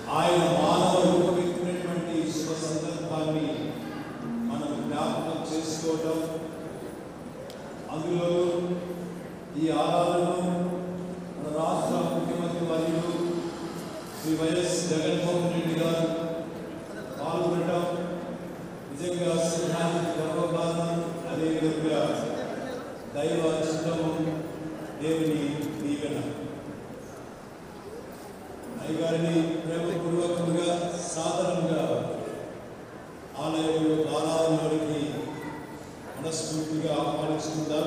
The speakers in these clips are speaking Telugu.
ఆయన మానవ రూపమెత్తినటువంటి శుభ సందర్భాన్ని మనం జ్ఞాపకం చేసుకోవటం అందులో ఈ ఆరాధనలో మన రాష్ట్ర ముఖ్యమంత్రి వర్యులు శ్రీ వైఎస్ జగన్మోహన్ రెడ్డి గారు పాల్గొనడం నిజంగా సింహానికి గర్వకారణం అదేవిధంగా దైవ చిత్తము దేవుని దీవెన అయ్యగారిని ప్రేమపూర్వకంగా సాధారణంగా ఆలయంలో ఆరాధనలోనికి మనస్ఫూర్తిగా ఆహ్వానిస్తుందాం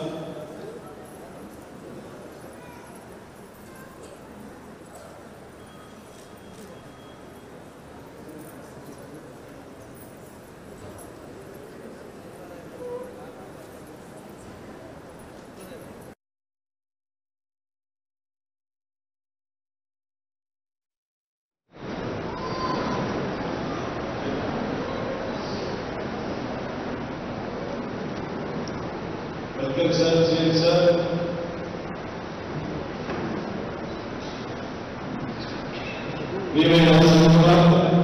వెల్కమ్ సార్ జైన్ సార్ ప్రియమైన సంస్థ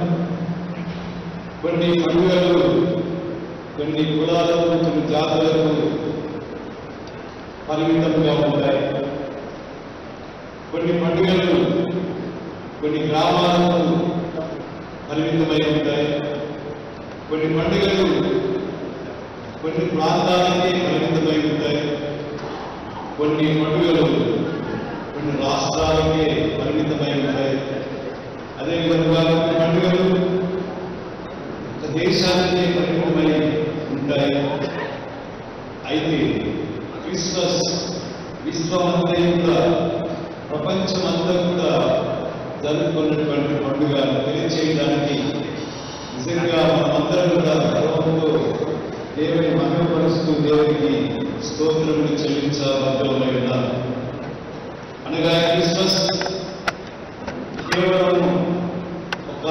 కొన్ని పండుగలు కొన్ని కులాలకు కొన్ని జాతులకు పరిమితంగా ఉంటాయి కొన్ని పండుగలు కొన్ని గ్రామాలకు పరిమితమై ఉంటాయి కొన్ని పండుగలు కొన్ని ప్రాంతాలకి పరిమితమై ఉంటాయి కొన్ని పండుగలు కొన్ని రాష్ట్రాలకే పరిమితమై ఉంటాయి అదేవిధంగా కొన్ని పండుగలు ఒక దేశానికే పరిమితమై ఉంటాయి అయితే క్రిస్మస్ విశ్వమంతా కూడా ప్రపంచమంతా కూడా జరుపుకున్నటువంటి పండుగ తెలియచేయడానికి నిజంగా మనమందరం కూడా గర్వంతో దేవుని మహిమపరుస్తూ దేవునికి స్తోత్రములు చెల్లించబద్ధమై ఉన్నారు అనగా ఈ క్రిస్మస్ కేవలం ఒక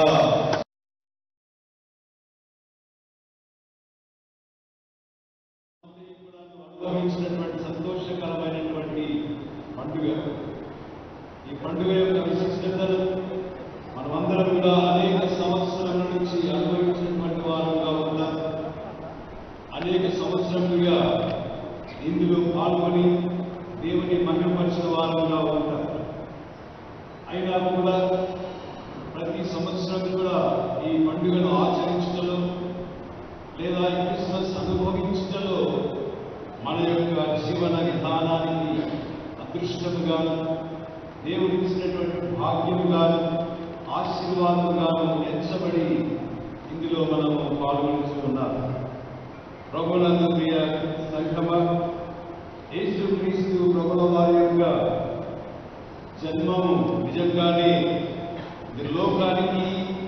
అనుభవించినటువంటి సంతోషకరమైనటువంటి పండుగ ఈ పండుగ యొక్క విశిష్టతను మనమందరం కూడా అనేక సంవత్సరాల నుంచి అనుభవించినటువంటి వారంగా ఉన్నాం అనేక సంవత్సరములుగా ఇందులో పాల్గొని దేవుని మహిమపరిచిన వారంగా ఉంటారు అయినా కూడా ప్రతి సంవత్సరం కూడా ఈ పండుగను ఆచరించడంలో లేదా ఈ క్రిస్మస్ అనుభవించడంలో మన యొక్క జీవన విధానానికి అదృష్టముగాను దేవుడు ఇచ్చినటువంటి భాగ్యముగాను ఆశీర్వాదముగాను ఎంచబడి ఇందులో మనము పాల్గొంటున్నాము ప్రభునందు ప్రియ సంఘమ యేసు క్రీస్తు ప్రభుల వారి యొక్క జన్మము నిజంగానే ఇది లోకానికి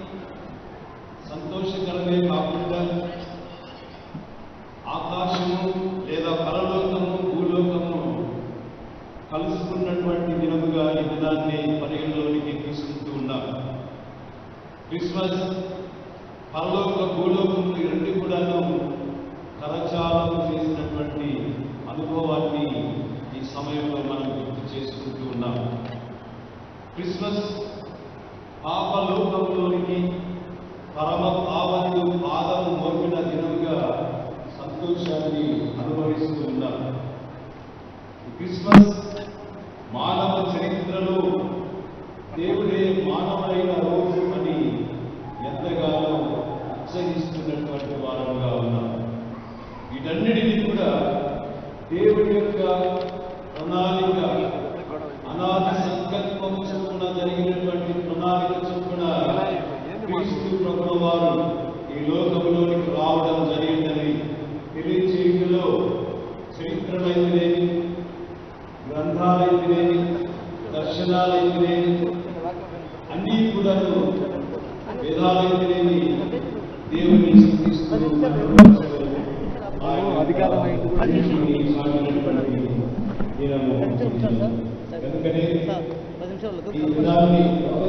సంతోషకరమే కాకుండా ఆకాశము లేదా పరలోకము భూలోకము కలుసుకున్నటువంటి దినముగా ఈ దినాన్ని పరిగణలోనికి తీసుకుంటూ ఉన్నాం క్రిస్మస్ పరలోక భూలోకములు ఈ రెండు కూడాను కరచాలం చేసినటువంటి అనుభవాన్ని ఈ సమయంలో మనం గుర్తు చేసుకుంటూ ఉన్నాం క్రిస్మస్ పాపలోకంలోనికి పరమ పావనుడు పాదము మోపిన దినముగా సంతోషాన్ని అనుభవిస్తూ ఉన్నాం ఈ క్రిస్మస్ మానవ చరిత్రలో దేవుడే మానవుడైన రోజు అని ఎంతగానో ఉత్సహిస్తున్నటువంటి వారంగా ఉన్నాం వీటన్నిటినీ కూడా దేవుడి యొక్క ప్రణాళిక అనాది సంకల్పం చొప్పున జరిగినటువంటి ప్రణాళిక చొప్పున క్రీస్తు ప్రభుల వారు ఈ లోకంలోనికి రావడం జరిగిందని తెలియచేయడంలో చరిత్రమైతేనేమి గ్రంథాలైతేనేమి దర్శనాలైతేనేమి అన్నీ కూడాను వేదాలైతేనేమి దేవుని స్థుతిస్తూ ఆయన అధికారమైనటువంటి దినము కనుకనే పది నిమిషాలు ఈ దినాన్ని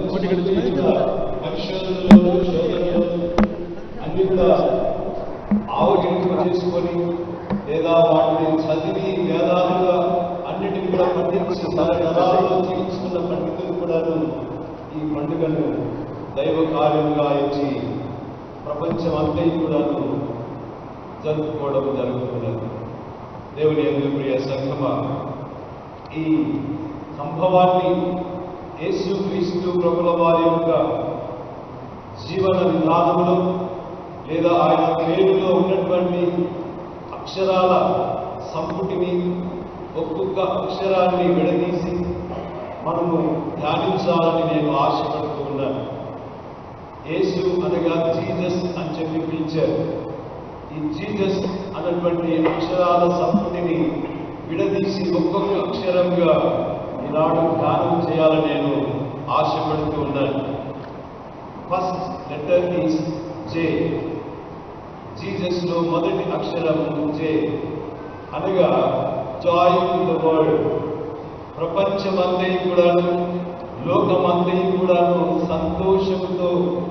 పరిశోధనలో శోధనలో అన్ని కూడా ఆవగింపు చేసుకొని లేదా వాటిని చదివి వేదాలుగా అన్నిటిని కూడా పండించి తన తరాలలో జీవిస్తున్న పండితులు కూడా ఈ పండుగను దైవ కార్యముగా ఇచ్చి ప్రపంచం అంతా కూడాను జరుపుకోవడం జరుగుతున్నది దేవుని ఎందు ప్రియ సంగమ ఈ సంభవాన్ని యేసు క్రీస్తు ప్రభుల వారి యొక్క జీవన విధానంలో లేదా ఆయన క్రియలో ఉన్నటువంటి అక్షరాల సంపుటిని ఒక్కొక్క అక్షరాన్ని విడదీసి మనము ధ్యానించాలని నేను ఆశపడుతూ ఉన్నాను యేసు అనగా జీజస్ అని చెప్పి పిలిచారు ఈ జీజస్ అన్నటువంటి అక్షరాల సంపుటిని విడదీసి ఒక్కొక్క అక్షరంగా ఈనాడు ధ్యానం చేయాలని నేను ఆశపడుతూ ఉన్నాను first letter is J Jesus లో మొదటి అక్షరం జే అనగా జాయ్ ఇన్ ద వరల్డ్ ప్రపంచమంతా కూడాను లోకమంతా కూడాను సంతోషంతో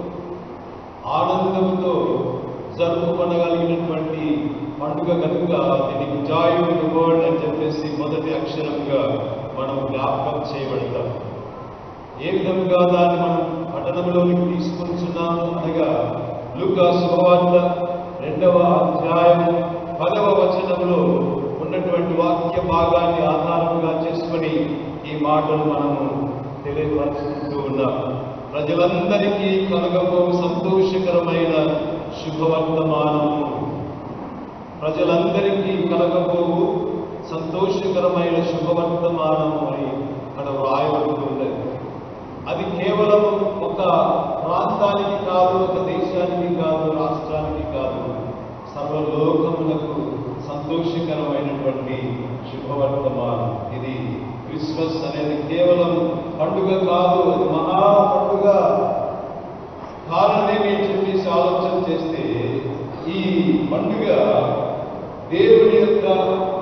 ఆనందంతో జరుపుకొనగలిగినటువంటి పండుగ కనుక దీనికి జాయ్ ఇన్ ద వరల్డ్ అని చెప్పేసి మొదటి అక్షరంగా మనం జ్ఞాపకం చేయబడతాం ఏ విధంగా దాన్ని మనం పట్టణంలోనికి తీసుకుంటున్నాము అనగా లూకా శుభవార్త రెండవ అధ్యాయం పదవ వచనంలో ఉన్నటువంటి వాక్య భాగాన్ని ఆధారంగా చేసుకొని ఈ మాటలు మనము తెలియపరుచుకుంటూ ఉన్నాం ప్రజలందరికీ కలగబో సంతోషకరమైన శుభవర్తమానము ప్రజలందరికీ కలగబోవు సంతోషకరమైన శుభవర్తమానము అని అక్కడ వ్రాయబడుతుంది అది కేవలం ఒక ప్రాంతానికి కాదు ఒక దేశానికి కాదు రాష్ట్రానికి కాదు సర్వలోకములకు సంతోషకరమైనటువంటి శుభవర్తమానం ఇది క్రిస్మస్ అనేది కేవలం పండుగ కాదు అది మహా పండుగ కారణం ఏమి చెప్పేసి ఆలోచన చేస్తే ఈ పండుగ దేవుని యొక్క